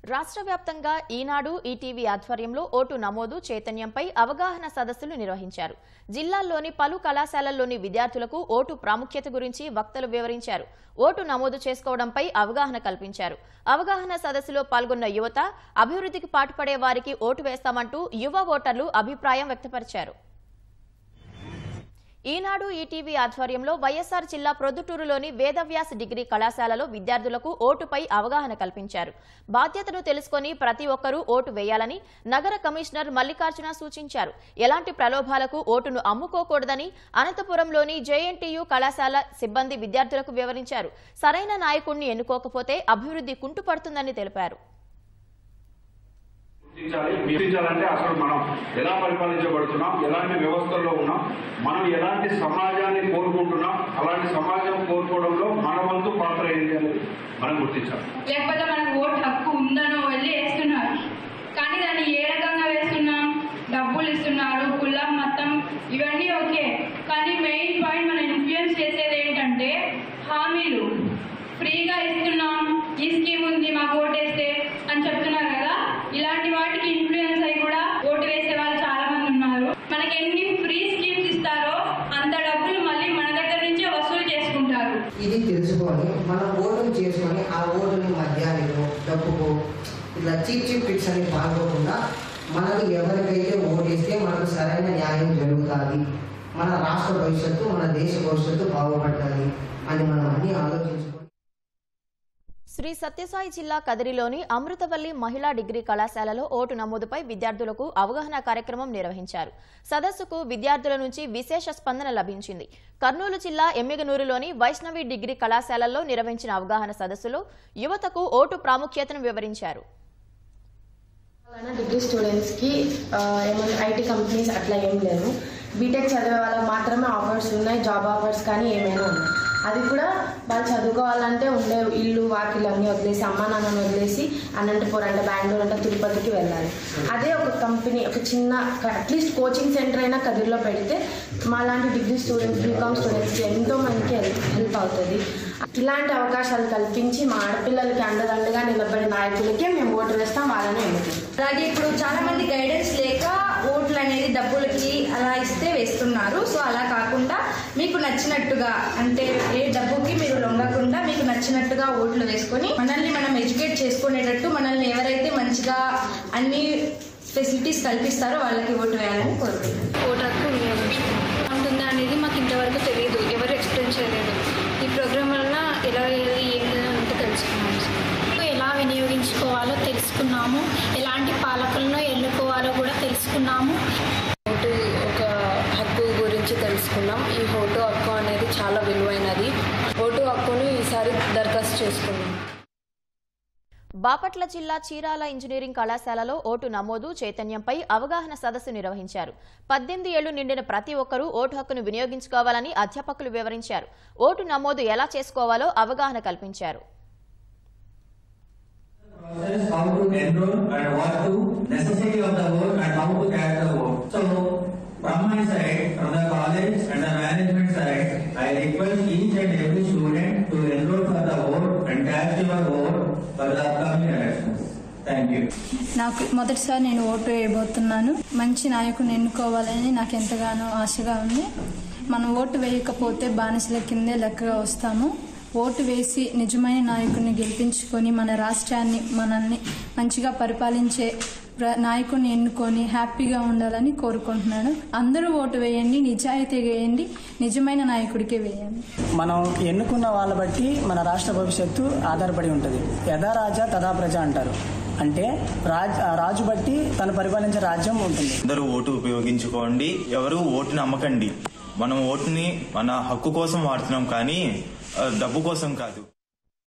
రాష్ట్ర వ్యాప్తంగా ఈనాడు ఈటీవీ ఆధ్వర్యంలో ఓటు నమోదు చైతన్యంపై అవగాహన సదస్సులు నిర్వహించారు జిల్లాల్లోని పలు కళాశాలల్లోని విద్యార్థులకు ఓటు ప్రాముఖ్యత గురించి వక్తలు వివరించారు ఓటు నమోదు చేసుకోవడంపై అవగాహన కల్పించారు అవగాహన సదస్సులో పాల్గొన్న యువత అభివృద్ధికి పాటుపడే వారికి ఓటు వేస్తామంటూ యువ ఓటర్లు అభిప్రాయం వ్యక్తపరిచారు ఈనాడు ఈటీవీ ఆధ్వర్యంలో వైఎస్ఆర్ జిల్లా ప్రొద్దుటూరులోని వేదవ్యాస్ డిగ్రీ కళాశాలలో విద్యార్థులకు ఓటుపై అవగాహన కల్పించారు బాధ్యతను తెలుసుకొని ప్రతి ఒక్కరూ ఓటు వేయాలని నగర కమిషనర్ మల్లికార్జున సూచించారు ఎలాంటి ప్రలోభాలకు ఓటును అమ్ముకోకూడదని అనంతపురంలోని జేఎన్టీయూ కళాశాల సిబ్బంది విద్యార్థులకు వివరించారు సరైన నాయకుడిని ఎన్నుకోకపోతే అభివృద్ధి కుంటుపడుతుందని తెలిపారు గుర్తించాలి గుర్తించాలంటే అసలు మనం ఎలా పరిపాలించబడుతున్నాం ఎలాంటి వ్యవస్థల్లో ఉన్నాం మనం ఎలాంటి సమాజాన్ని కోరుకుంటున్నాం అలాంటి సమాజం కోరుకోవడంలో మన వంతు పాత్ర ఏంటి అనేది మనం గుర్తించాలి లేకపోతే మనకు ఓటు హక్కు ఉందనో వెళ్ళి వేస్తున్నారు కానీ దాన్ని ఏ రకంగా వేస్తున్నాం డబ్బులు ఇస్తున్నారు కులం మతం ఇవన్నీ ఓకే కానీ మెయిన్ పాయింట్ మనం ఇన్ఫ్లుయెన్స్ చేసేది ఏంటంటే హామీలు ఫ్రీగా ఇస్తున్నాం ఈ స్కీమ్ ఉంది మాకు ఓటేస్తే అని చెప్తున్నారు కదా ఇలాంటి వాటికి ఇన్ఫ్లుయెన్స్ అయి కూడా ఓటు వేసే వాళ్ళు చాలా మంది ఉన్నారు మనకి ఎన్ని ఫ్రీ స్కీమ్స్ ఇస్తారో అంత డబ్బులు మళ్ళీ మన దగ్గర నుంచే వసూలు చేసుకుంటారు ఇది తెలుసుకొని మనం ఓటు చేసుకొని ఆ ఓటుని మద్యానికో డబ్బుకో ఇట్లా చీప్ చీప్ ట్రిక్స్ అని పాల్గొకుండా మనకు ఎవరికైతే ఓటేస్తే మనకు సరైన న్యాయం జరుగుతుంది మన రాష్ట్ర భవిష్యత్తు మన దేశ భవిష్యత్తు బాగుపడుతుంది అని మనం అన్ని ఆలోచించుకొని శ్రీ సత్యసాయి జిల్లా కదిరిలోని అమృతవల్లి మహిళా డిగ్రీ కళాశాలలో ఓటు నమోదుపై విద్యార్థులకు అవగాహన కార్యక్రమం నిర్వహించారు సదస్సుకు విద్యార్థుల నుంచి విశేష స్పందన లభించింది కర్నూలు జిల్లా ఎమ్మిగనూరులోని వైష్ణవి డిగ్రీ కళాశాలల్లో నిర్వహించిన అవగాహన సదస్సులో యువతకు ఓటు ప్రాముఖ్యతను వివరించారు అలానే డిగ్రీ స్టూడెంట్స్కి ఆ, ఏమైనా ఐటీ కంపెనీస్ అట్లా ఏం లేవు బీటెక్ చదివే వాళ్ళకి మాత్రమే ఆఫర్స్ ఉన్నాయి జాబ్ ఆఫర్స్ కానీ ఏమైనా ఉన్నాయి అది కూడా వాళ్ళు చదువుకోవాలంటే ఉండే ఇల్లు వాకిలు అన్నీ వదిలేసి అమ్మా నాన్నని వదిలేసి అనంతపురం అంటే బెంగళూరు అంటే తిరుపతికి వెళ్ళాలి అదే ఒక కంపెనీ ఒక చిన్న అట్లీస్ట్ కోచింగ్ సెంటర్ అయినా కదిరిలో పెడితే మా లాంటి డిగ్రీ స్టూడెంట్స్ బీకామ్ స్టూడెంట్స్కి ఎంతో మందికి హెల్ప్ అవుతుంది ఇలాంటి అవకాశాలు కల్పించి మా ఆడపిల్లలకి అండదండగా నిలబడే నాయకులకే మేము ఓటు వేస్తాం వాళ్ళనే ఎన్నుకుంటాం అలాగే ఇప్పుడు చాలా మంది గైడెన్స్ లేక ఓట్లు అనేది డబ్బులకి అలా ఇస్తే వేస్తున్నారు సో అలా కాకుండా మీకు నచ్చినట్టుగా అంటే ఏ డబ్బుకి మీరు లొంగకుండా మీకు నచ్చినట్టుగా ఓట్లు వేసుకొని మనల్ని మనం ఎడ్యుకేట్ చేసుకునేటట్టు మనల్ని ఎవరైతే మంచిగా అన్ని ఫెసిలిటీస్ కల్పిస్తారో వాళ్ళకి ఓటు వేయాలని కోరుకుంటున్నాను ఓటు హక్కు వినియోగించుకుంటాం ఉంటుందా అనేది మాకు ఇంతవరకు తెలియదు ఎవరు ఎక్స్ప్లెయిన్ చేయలేదు ఈ ప్రోగ్రామ్ వల్ల ఎలా వేయాలి ఏంటి అంతా తెలుసుకున్నాము సార్. ఎలా వినియోగించుకోవాలో తెలుసుకున్నాము ఎలాంటి పాలకులను ఎన్నుకోవాలో కూడా తెలుసుకున్నాము ఓటు ఒక హక్కు గురించి తెలుసుకున్నాం ఈ ఓటు హక్కు అనేది చాలా విలువైనది ఓటు హక్కును ఈసారి దరఖాస్తు చేసుకున్నాం బాపట్ల జిల్లా చీరాల ఇంజనీరింగ్ కళాశాలలో ఓటు నమోదు చైతన్యంపై అవగాహన సదస్సు నిర్వహించారు పద్దెనిమిది ఏళ్లు నిండిన ప్రతి ఒక్కరూ ఓటు హక్కును వినియోగించుకోవాలని అధ్యాపకులు వివరించారు ఓటు నమోదు ఎలా చేసుకోవాలో అవగాహన కల్పించారు process, how to enroll and what to necessity of the vote and how to cast the vote. So from my side, from the college and the management side, I request each and every student to enroll for the vote and cast your vote for the upcoming elections. Thank you. నాకు మొదటిసారి నేను vote వేయబోతున్నాను మంచి నాయకుని ఎన్నుకోవాలని నాకు ఎంతగానో ఆశగా ఉంది మనం ఓటు వేయకపోతే బానిసల కిందే లెక్కగా వస్తాము ఓటు వేసి నిజమైన నాయకుడిని గెలిపించుకొని మన రాష్ట్రాన్ని మనల్ని మంచిగా పరిపాలించే ప్ర- నాయకుడిని ఎన్నుకొని హ్యాపీగా ఉండాలని కోరుకుంటున్నాను అందరూ ఓటు వేయండి నిజాయితీగా వేయండి నిజమైన నాయకుడికే వేయండి మనం ఎన్నుకున్న వాళ్ళ బట్టి మన రాష్ట్ర భవిష్యత్తు ఆధారపడి ఉంటుంది యథా రాజా తథా ప్రజ అంటారు అంటే రాజ్ రాజు బట్టి తను పరిపాలించే రాజ్యం ఉంటుంది అందరూ ఓటు ఉపయోగించుకోండి ఎవరు ఓటుని అమ్మకండి మనం ఓటుని మన హక్కు కోసం వాడుతున్నాం కానీ ఆ, డబ్బు కోసం కాదు